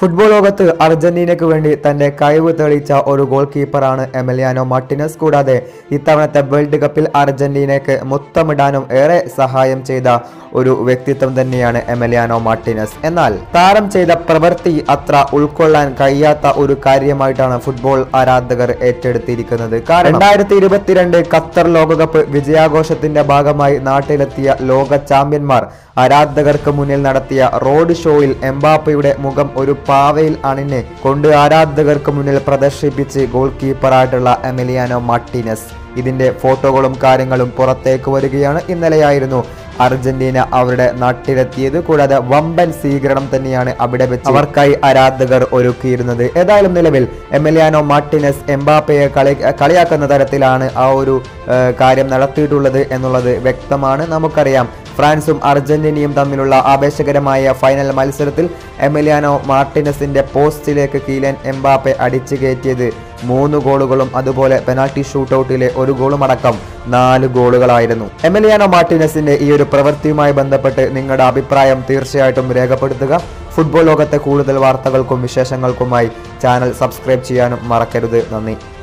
football ലോകത്ത് അർജന്റീനയ്ക്ക് വേണ്ടി തന്റെ കഴിവ് തെളിയിച്ച ഒരു ഗോൾ കീപ്പറാണ് എമിലിയാനോ മാർട്ടിനസ് കൂടാതെ ഇത്തവണത്തെ വേൾഡ് കപ്പിൽ അർജന്റീനയ്ക്ക് മുത്തമിടാനും ഏറെ സഹായം ചെയ്ത ഒരു വ്യക്തിത്വം തന്നെയാണ് എമിലിയാനോ മാർട്ടിനസ് എന്നാൽ താരം ചെയ്ത പ്രവൃത്തി അത്ര ഉൾക്കൊള്ളാൻ കഴിയാത്ത ഒരു കാര്യമായിട്ടാണ് ഫുട്ബോൾ ആരാധകർ ഏറ്റെടുത്തിരിക്കുന്നത് കാരണം രണ്ടായിരത്തി ഇരുപത്തിരണ്ട് ഖത്തർ ലോകകപ്പ് വിജയാഘോഷത്തിന്റെ ഭാഗമായി നാട്ടിലെത്തിയ ലോക ചാമ്പ്യന്മാർ ആരാധകർക്ക് മുന്നിൽ നടത്തിയ റോഡ് ഷോയിൽ എംബാപ്പയുടെ മുഖം ഒരു പാവയിൽ അണിഞ്ഞ് കൊണ്ട് ആരാധകർക്ക് മുന്നിൽ പ്രദർശിപ്പിച്ച് ഗോൾ കീപ്പറായിട്ടുള്ള എമിലിയാനോ മാർട്ടിനസ് ഇതിന്റെ ഫോട്ടോകളും കാര്യങ്ങളും പുറത്തേക്ക് വരികയാണ് ഇന്നലെയായിരുന്നു അർജന്റീന അവരുടെ നാട്ടിലെത്തിയത് കൂടാതെ വമ്പൻ സ്വീകരണം തന്നെയാണ് അവിടെ വെച്ച് അവർക്കായി ആരാധകർ ഒരുക്കിയിരുന്നത് ഏതായാലും നിലവിൽ എമിലിയാനോ മാർട്ടിനസ് എംബാപ്പയെ കളി കളിയാക്കുന്ന തരത്തിലാണ് ആ ഒരു ഏഹ്, കാര്യം നടത്തിയിട്ടുള്ളത് എന്നുള്ളത് വ്യക്തമാണ് നമുക്കറിയാം ഫ്രാൻസും അർജന്റീനയും തമ്മിലുള്ള ആവേശകരമായ ഫൈനൽ മത്സരത്തിൽ എമിലിയാനോ മാർട്ടിനസിന്റെ പോസ്റ്റിലേക്ക് കീലൻ എംബാപ്പെ അടിച്ചു കയറ്റിയത് മൂന്ന് ഗോളുകളും അതുപോലെ പെനാൽറ്റി ഷൂട്ടൌട്ടിലെ ഒരു ഗോളും അടക്കം നാല് ഗോളുകളായിരുന്നു എമിലിയാനോ മാർട്ടിനസിന്റെ ഈ ഒരു പ്രവൃത്തിയുമായി ബന്ധപ്പെട്ട് നിങ്ങളുടെ അഭിപ്രായം തീർച്ചയായിട്ടും രേഖപ്പെടുത്തുക ഫുട്ബോൾ ലോകത്തെ കൂടുതൽ വാർത്തകൾക്കും വിശേഷങ്ങൾക്കുമായി ചാനൽ സബ്സ്ക്രൈബ് ചെയ്യാനും മറക്കരുത് നന്ദി